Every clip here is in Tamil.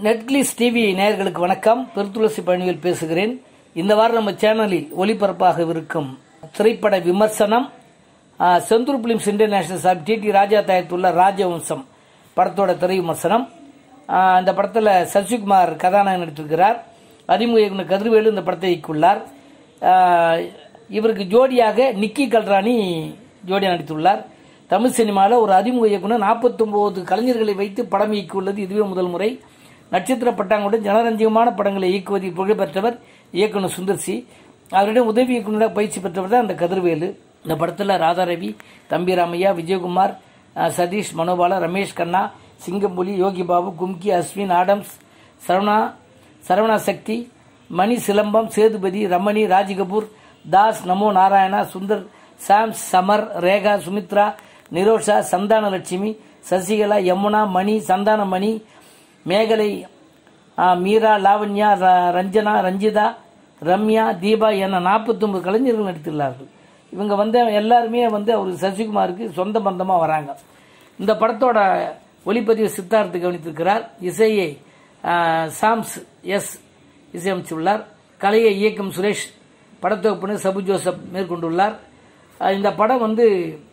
நெட்கிளிஸ் டிவி நேயர்களுக்கு வணக்கம் பெருத்துளசி பழனியில் பேசுகிறேன் இந்த வாரம் நம்ம சேனலில் ஒளிபரப்பாகவிருக்கும் திரைப்பட விமர்சனம் ஆ, Senthur films international sir T D Raja தயாரித்துள்ள ராஜவம்சம் படத்தோட திரை விமர்சனம் ஆ, இந்த படத்தில் சசிகுமார் கதாநாயகன் நடித்திருக்கிறார் அறிமுக இயக்குனர் கதிர்வேலு இந்த படத்தை இயக்கியுள்ளார் ஆ, இவருக்கு ஜோடியாக நிக்கி கல்ராணி ஜோடியாக நடித்துள்ளார் தமிழ் சினிமாவில் ஒரு அறிமுக இயக்குனர் 49 கலைஞர்களை வைத்து படம் இயக்கியுள்ளது இதுவே முதல் முறை நட்சத்திர பட்டாங்களுடன் ஜனரஞ்சகமான படங்களை இயக்குவதில் புகழ்பெற்றவர் இயக்குனர் சுந்தர்சி அவரிடம் உதவி இயக்குநராக பயிற்சி பெற்றவர் தான் அந்த கதிர்வேலு இந்த படத்தில் ராதாரவி தம்பி ராமையா விஜயகுமார் அஹ், சதீஷ் மனோபாலா ரமேஷ் கண்ணா சிங்கம்புலி யோகி பாபு கும்கி அஸ்வின் ஆடம்ஸ் சரவணா சரவணா சக்தி மணி சிலம்பம் சேதுபதி ரமணி ராஜ்கபூர் தாஸ் நமோ நாராயணா சுந்தர் சாம் சமர் ரேகா சுமித்ரா நிரோஷா சந்தான லட்சுமி சசிகலா யமுனா மணி சந்தான மணி மேகலை ஆ, மீரா லாவண்யா ர- ரஞ்சனா ரஞ்சிதா ரம்யா தீபா என 49 கலைஞர்கள் நடித்துள்ளார்கள் இவங்க வந்து எல்லாருமே வந்து அவர் சசிகுமாருக்கு சொந்த பந்தமாக வராங்க இந்த படத்தோட ஒளிப்பதிவு சித்தார்த்து கவனித்திருக்கிறார் இசையை ஆ, சாம்ஸ் எஸ் இசையமைத்துள்ளார் கலையை இயக்கம் சுரேஷ் படத்தொகுப்பினர் சபு ஜோசப் மேற்கொண்டுள்ளார் ஆ, இந்த படம் வந்து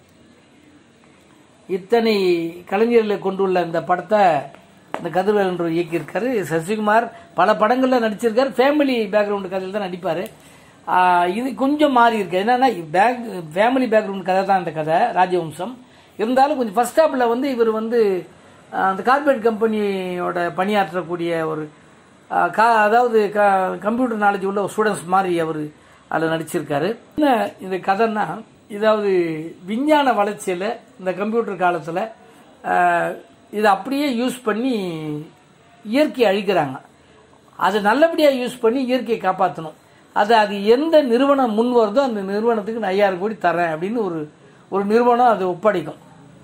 இத்தனை கலைஞர்களை கொண்டுள்ள இந்த படத்தை இந்த கதிர்வேல் என்று இயக்கியிருக்காரு சசிகுமார் பல படங்களில் நடிச்சிருக்காரு ஃபேமிலி பேக்ரவுண்ட் கதையில் தான் நடிப்பார் இது கொஞ்சம் மாறி இருக்கு என்னன்னா பேக் ஃபேமிலி பேக்ரவுண்ட் கதை தான் இந்த கதை ராஜவம்சம் இருந்தாலும் கொஞ்சம் ஃபர்ஸ்ட் ஹாப்பில் வந்து இவர் வந்து ஆஹ், அந்த கார்பரேட் கம்பெனியோட பணியாற்றக்கூடிய ஒரு ஆஹ், கா- அதாவது கம்ப்யூட்டர் நாலேஜ் உள்ள ஸ்டூடெண்ட்ஸ் மாதிரி அவர் அதில் நடிச்சிருக்காரு என்ன இந்த கதைன்னா இதாவது விஞ்ஞான வளர்ச்சியில் இந்த கம்ப்யூட்டர் காலத்தில் இதை அப்படியே யூஸ் பண்ணி இயற்கையை அழிக்கிறாங்க அதை நல்லபடியாக யூஸ் பண்ணி இயற்கையை காப்பாற்றணும் அது அது எந்த நிறுவனம் முன் வருதோ அந்த நிறுவனத்துக்கு நான் ஐயாயிரம் கோடி தரேன் அப்படின்னு ஒரு ஒரு நிறுவனம் அதை ஒப்படைக்கும்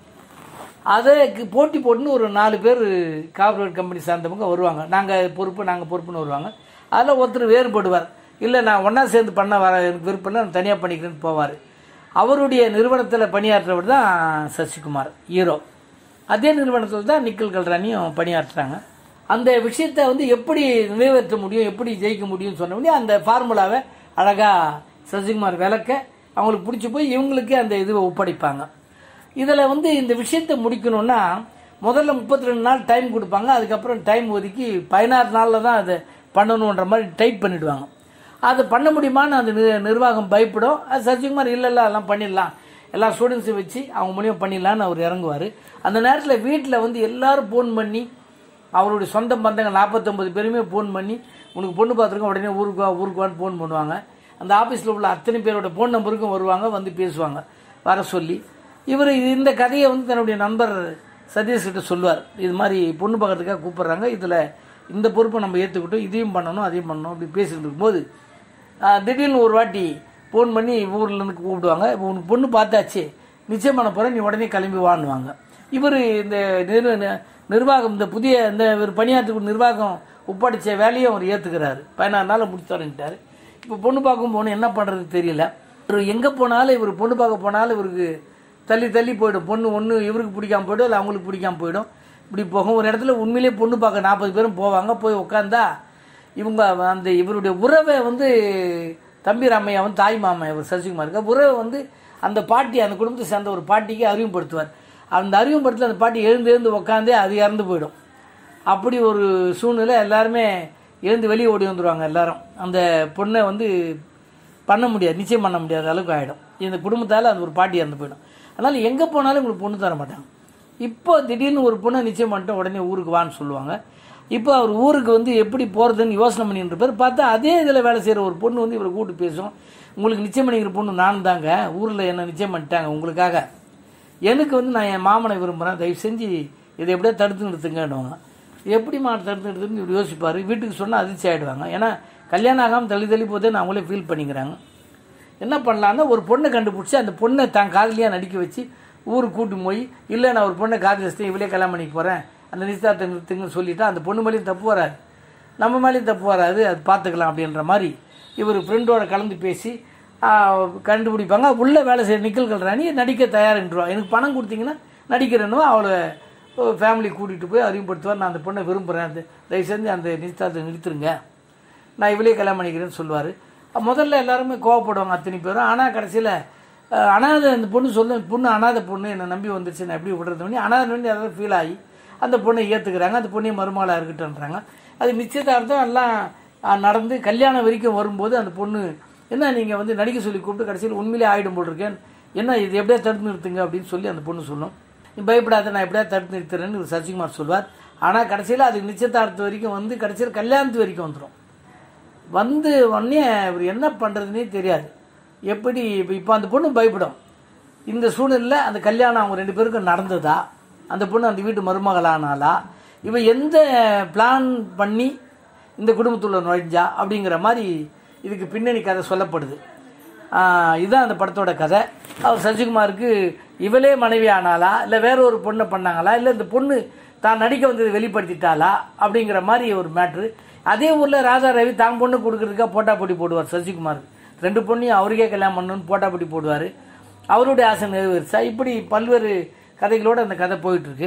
அதுக்கு போட்டி போட்டுன்னு ஒரு நாலு பேர் கார்பரேட் கம்பெனி சார்ந்தவங்க வருவாங்க நாங்கள் பொறுப்பு நாங்கள் பொறுப்புன்னு வருவாங்க அதில் ஒருத்தர் வேறுபடுவார் இல்லை நான் ஒன்றா சேர்ந்து பண்ண வர எனக்கு விருப்பம் இல்லை நான் தனியாக பண்ணிக்கிறேன்னு போவார் அவருடைய நிறுவனத்தில் பணியாற்றவர் தான் சசிகுமார் ஹீரோ அதே நிறுவனத்தில் தான் நிக்கல் கல்ராணியும் பணியாற்றுறாங்க அந்த விஷயத்தை வந்து எப்படி நிறைவேற்ற முடியும் எப்படி ஜெயிக்க முடியும்னு சொன்ன உடனே அந்த ஃபார்முலாவை அழகாக சசிகுமார் விளக்க அவங்களுக்கு பிடிச்சி போய் இவங்களுக்கே அந்த இதுவை ஒப்படைப்பாங்க இதில் வந்து இந்த விஷயத்தை முடிக்கணும்னா முதல்ல முப்பத்தி ரெண்டு நாள் டைம் கொடுப்பாங்க அதுக்கப்புறம் டைம் ஒதுக்கி பதினாறு நாளில் தான் அதை பண்ணணுன்ற மாதிரி டைப் பண்ணிடுவாங்க அது பண்ண முடியுமான்னு அந்த நிர்- நிர்வாகம் பயப்படும் அது சசிகுமார் இல்லை இல்லை அதெல்லாம் பண்ணிடலாம் எல்லா ஸ்டூடெண்ட்ஸையும் வச்சு அவங்க மூலியம் பண்ணிடலான்னு அவர் இறங்குவார் அந்த நேரத்தில் வீட்டில் வந்து எல்லாரும் ஃபோன் பண்ணி அவருடைய சொந்த பந்தங்கள் நாற்பத்தொம்பது பேருமே ஃபோன் பண்ணி உனக்கு பொண்ணு பார்த்துருக்கோம் உடனே ஊருக்கு வா ஊருக்கு வான்னு ஃபோன் பண்ணுவாங்க அந்த ஆஃபீஸில் உள்ள அத்தனை பேரோட ஃபோன் நம்பருக்கும் வருவாங்க வந்து பேசுவாங்க வர சொல்லி இவர் இந்த கதையை வந்து தன்னுடைய நண்பர் சதீஷ் கிட்ட சொல்லுவார் இது மாதிரி பொண்ணு பார்க்கறதுக்காக கூப்பிடுறாங்க இதில் இந்த பொறுப்பை நம்ம ஏற்றுக்கிட்டோம் இதையும் பண்ணணும் அதையும் பண்ணணும் அப்படி பேசிக்கிட்டு இருக்கும்போது ஆஹ், திடீர்னு ஒரு வாட்டி ஃபோன் பண்ணி ஊர்லேருந்து கூப்பிடுவாங்க உனக்கு பொண்ணு பார்த்தாச்சு நிச்சயம் பண்ண போகிறேன் நீ உடனே கிளம்பி வாங்குவாங்க இவர் இந்த நிறு நி- நிர்வாகம் இந்த புதிய இந்த இவர் பணியாற்ற நிர்வாகம் ஒப்படைச்ச வேலையை அவர் ஏற்றுக்கிறாரு பதினாறு நாள் முடிச்சு தரேன்ட்டாரு இப்போ பொண்ணு பார்க்கும் போகணும் என்ன பண்ணுறது தெரியல இவர் எங்கே போனாலும் இவர் பொண்ணு பார்க்க போனாலும் இவருக்கு தள்ளி தள்ளி போயிடும் பொண்ணு ஒன்று இவருக்கு பிடிக்காம போயிடும் இல்லை அவங்களுக்கு பிடிக்காம போயிடும் இப்படி போகும் ஒரு இடத்துல உண்மையிலேயே பொண்ணு பார்க்க நாற்பது பேரும் போவாங்க போய் உட்காந்தா இவங்க அந்த இவருடைய உறவை வந்து தம்பி ராமையா வந்து தாய் மாமா இவர் சசிகுமாருக்கு உறவை வந்து அந்த பாட்டி அந்த குடும்பத்தை சேர்ந்த ஒரு பாட்டிக்கு அறிமுகப்படுத்துவார் அந்த அறிமுகப்படுத்தல அந்த பாட்டி எழுந்து எழுந்து உட்காந்தே அது இறந்து போயிடும் அப்படி ஒரு சூழ்நிலை எல்லாருமே எழுந்து வெளியே ஓடி வந்துடுவாங்க எல்லாரும் அந்த பொண்ணை வந்து பண்ண முடியாது நிச்சயம் பண்ண முடியாத அளவுக்கு ஆகிடும் இந்த குடும்பத்தால் அந்த ஒரு பாட்டி இறந்து போயிடும் அதனால் எங்கே போனாலும் உங்களுக்கு பொண்ணு தர மாட்டாங்க இப்போ திடீர்னு ஒரு பொண்ணை நிச்சயம் பண்ணிட்டு உடனே ஊருக்கு வான்னு சொல்லுவாங்க இப்போ அவர் ஊருக்கு வந்து எப்படி போகிறதுன்னு யோசனை பண்ணிட்டு இருப்பார் பார்த்தா அதே இதில் வேலை செய்கிற ஒரு பொண்ணு வந்து இவரை கூப்பிட்டு பேசும் உங்களுக்கு நிச்சயம் பண்ணிக்கிற பொண்ணு நான் தாங்க ஊரில் என்ன நிச்சயம் பண்ணிட்டாங்க உங்களுக்காக எனக்கு வந்து நான் என் மாமனை விரும்புகிறேன் தயவு செஞ்சு இதை எப்படியா தடுத்து நிறுத்துங்கன்னுவாங்க எப்படிம்மா தடுத்து நிறுத்துன்னு இப்படி யோசிப்பார் வீட்டுக்கு சொன்னால் அதிர்ச்சி ஆகிடுவாங்க ஏன்னா கல்யாணம் ஆகாமல் தள்ளி தள்ளி போதே நான் அவங்களே ஃபீல் பண்ணிக்கிறாங்க என்ன பண்ணலான்னா ஒரு பொண்ணை கண்டுபிடிச்சி அந்த பொண்ணை தான் காதலியாக நடிக்க வச்சு ஊருக்கு கூட்டி போய் இல்லை நான் ஒரு பொண்ணை காதலிச்சிட்டேன் இவளே கல்யாணம் பண்ணிக்க போகிறேன் அந்த நிச்சயத்தை நிறுத்துங்கன்னு சொல்லிட்டா அந்த பொண்ணு மேலேயும் தப்பு வராது நம்ம மேலேயும் தப்பு வராது அது பார்த்துக்கலாம் அப்படின்ற மாதிரி இவர் ஃப்ரெண்டோட கலந்து பேசி ஆ, கண்டுபிடிப்பாங்க உள்ளே வேலை செய்கிற நிக்கல் கல்றாணி நடிக்க தயாரின்றுவா எனக்கு பணம் கொடுத்தீங்கன்னா நடிக்கிறேன்னு அவளை ஃபேமிலி கூட்டிகிட்டு போய் அறிமுகப்படுத்துவார் நான் அந்த பொண்ணை விரும்புகிறேன் அந்த தயவு செஞ்சு அந்த நிச்சயத்தை நிறுத்துருங்க நான் இவளே கல்யாணம் பண்ணிக்கிறேன்னு சொல்லுவார் முதல்ல எல்லாருமே கோவப்படுவாங்க அத்தனை பேரும் ஆனால் கடைசியில் அனாதை அந்த பொண்ணு சொல்ல பொண்ணு அனாதை பொண்ணு என்னை நம்பி வந்துருச்சு நான் எப்படி விடுறது பண்ணி அனாதை பண்ணி அதாவது ஃபீல் ஆகி அந்த பொண்ணை ஏற்றுக்கிறாங்க அந்த பொண்ணையும் மருமகளாக இருக்கட்டும்ன்றாங்க அது நிச்சயதார்த்தம் எல்லாம் அஹ், நடந்து கல்யாணம் வரைக்கும் வரும்போது அந்த பொண்ணு என்ன நீங்கள் வந்து நடிக்க சொல்லி கூப்பிட்டு கடைசியில் உண்மையிலே ஆகிடும் போட்டிருக்கேன் என்ன இது எப்படியா தடுத்து நிறுத்துங்க அப்படின்னு சொல்லி அந்த பொண்ணு சொல்லும் நீ பயப்படாத நான் எப்படியா தடுத்து நிறுத்துறேன்னு இவர் சசிகுமார் சொல்வார் ஆனால் கடைசியில் அது நிச்சயதார்த்தம் வரைக்கும் வந்து கடைசியில் கல்யாணத்து வரைக்கும் வந்துடும் வந்து உடனே இவர் என்ன பண்ணுறதுனே தெரியாது எப்படி இப்போ இப்போ அந்த பொண்ணு பயப்படும் இந்த சூழ்நிலையில் அந்த கல்யாணம் அவங்க ரெண்டு பேருக்கும் நடந்ததா அந்த பொண்ணு அந்த வீட்டு மருமகளானாலா இவன் எந்த பிளான் பண்ணி இந்த குடும்பத்துள்ள நுழைஞ்சா அப்படிங்கிற மாதிரி இதுக்கு பின்னணி கதை சொல்லப்படுது ஆஹ் இதுதான் அந்த படத்தோட கதை அவர் சசிகுமாருக்கு இவளே மனைவி ஆனாலா இல்லை வேற ஒரு பொண்ணை பண்ணாங்களா இல்லை இந்த பொண்ணு தான் நடிக்க வந்ததை வெளிப்படுத்திட்டாளா அப்படிங்கிற மாதிரி ஒரு மேட்ரு அதே ஊரில் ராஜா ரவி தான் பொண்ணு கொடுக்கறதுக்காக போட்டா போட்டி போடுவார் சசிகுமார் ரெண்டு பொண்ணையும் அவருக்கே கல்யாணம் பண்ணணும்னு போட்டா போட்டி போடுவார் அவருடைய ஆசை நிறைவேறுச்சா இப்படி பல்வேறு கதைகளோட அந்த கதை போயிட்டு இருக்கு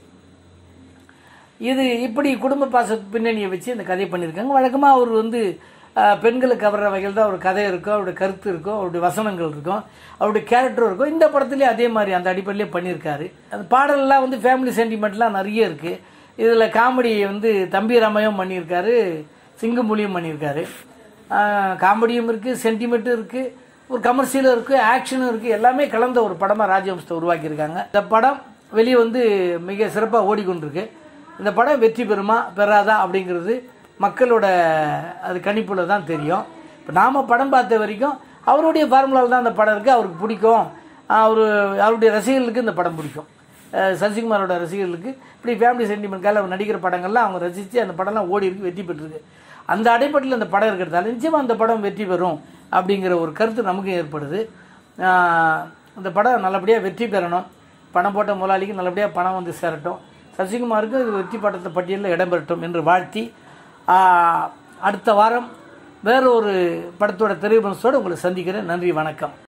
இது இப்படி குடும்ப பாச பின்னணியை வச்சு இந்த கதையை பண்ணியிருக்காங்க வழக்கமாக அவர் வந்து அஹ், பெண்களை கவர்ற வகையில் தான் ஒரு கதை இருக்கும் அவருடைய கருத்து இருக்கும் அவருடைய வசனங்கள் இருக்கும் அவருடைய கேரக்டரும் இருக்கும் இந்த படத்துலேயே அதே மாதிரி அந்த அடிப்படையிலே பண்ணியிருக்காரு அந்த பாடலெல்லாம் வந்து ஃபேமிலி சென்டிமெண்ட்லாம் நிறைய இருக்குது இதில் காமெடி வந்து தம்பி ராமையும் பண்ணியிருக்காரு சிங்கமொழியும் பண்ணியிருக்காரு அஹ், காமெடியும் இருக்குது சென்டிமெண்ட்டும் இருக்குது ஒரு கமர்ஷியலும் இருக்குது ஆக்ஷனும் இருக்குது எல்லாமே கலந்த ஒரு படமாக ராஜவம்சத்தை உருவாக்கியிருக்காங்க இந்த படம் வெளியே வந்து மிக சிறப்பாக ஓடிக்கொண்டிருக்கு இந்த படம் வெற்றி பெறுமா பெறாதா அப்படிங்கிறது மக்களோட அது கணிப்புல தான் தெரியும் இப்போ நாம் படம் பார்த்த வரைக்கும் அவருடைய ஃபார்முலாவில் தான் அந்த படம் இருக்குது அவருக்கு பிடிக்கும் அவர் அவருடைய ரசிகர்களுக்கு இந்த படம் பிடிக்கும் அஹ் சசிகுமாரோட ரசிகர்களுக்கு இப்படி ஃபேமிலி சென்டிமெண்ட்கால அவர் நடிக்கிற படங்கள்லாம் அவங்க ரசித்து அந்த படம்லாம் ஓடி இருக்கு வெற்றி பெற்றிருக்கு அந்த அடிப்படையில் அந்த படம் இருக்கிறதால நிச்சயமாக அந்த படம் வெற்றி பெறும் அப்படிங்கிற ஒரு கருத்து நமக்கு ஏற்படுது ஆஹ் இந்த படம் நல்லபடியாக வெற்றி பெறணும் பணம் போட்ட முதலாளிக்கு நல்லபடியாக பணம் வந்து சேரட்டும் சசிகுமாருக்கு இது வெற்றி படத்தை பட்டியலில் இடம்பெறட்டும் என்று வாழ்த்தி ஆஹ் அடுத்த வாரம் வேற ஒரு படத்தோட திரைப்படத்தோடு உங்களை சந்திக்கிறேன் நன்றி வணக்கம்